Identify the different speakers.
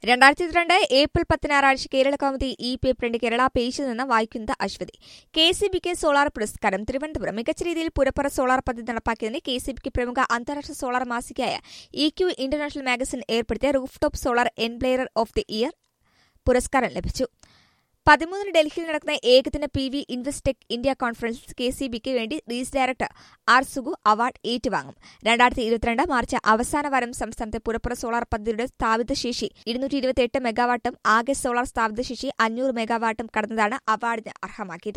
Speaker 1: രണ്ടായിരത്തി ഇരുപത്തിരണ്ട് ഏപ്രിൽ പത്ത് ഞായറാഴ്ച കേരള കൗമുദി ഇ പേപ്പറിന്റെ കേരള പേജിൽ നിന്ന് വായിക്കുന്നത് അശ്വതി കെ സി ബിക്ക് സോളാർ പുരസ്കാരം തിരുവനന്തപുരം മികച്ച രീതിയിൽ പുരപ്പുറ സോളാർ പദ്ധതി നടപ്പാക്കിയതിന് കെ സി ബിക്ക് പ്രമുഖ അന്താരാഷ്ട്ര സോളാർ മാസികയായ ഇ ക്യു ഇന്റർനാഷണൽ മാഗസിൻ ഏർപ്പെടുത്തിയ rooftop solar employer of the year പുരസ്കാരം ലഭിച്ചു പതിമൂന്നിന് ഡൽഹിയിൽ നടക്കുന്ന ഏകദിന പി വി ഇൻവെസ്റ്റെക് ഇന്ത്യ കോൺഫറൻസിൽ കെ സി ബിക്ക് വേണ്ടി റീസ് ഡയറക്ടർ ആർ സുഗു അവാർഡ് ഏറ്റുവാങ്ങും രണ്ടായിരത്തി ഇരുപത്തിരണ്ട് മാർച്ച് അവസാന വാരം സംസ്ഥാനത്തെ പുറപ്പുറ സോളാർ പദ്ധതിയുടെ സ്ഥാപിത ശേഷി ഇരുന്നൂറ്റി ഇരുപത്തിയെട്ട് മെഗാവാട്ടും ആകെ സോളാർ സ്ഥാപിത ശേഷി അഞ്ഞൂറ് മെഗാവാട്ടും കടന്നതാണ് അവാർഡിന് അർഹമാക്കിയത്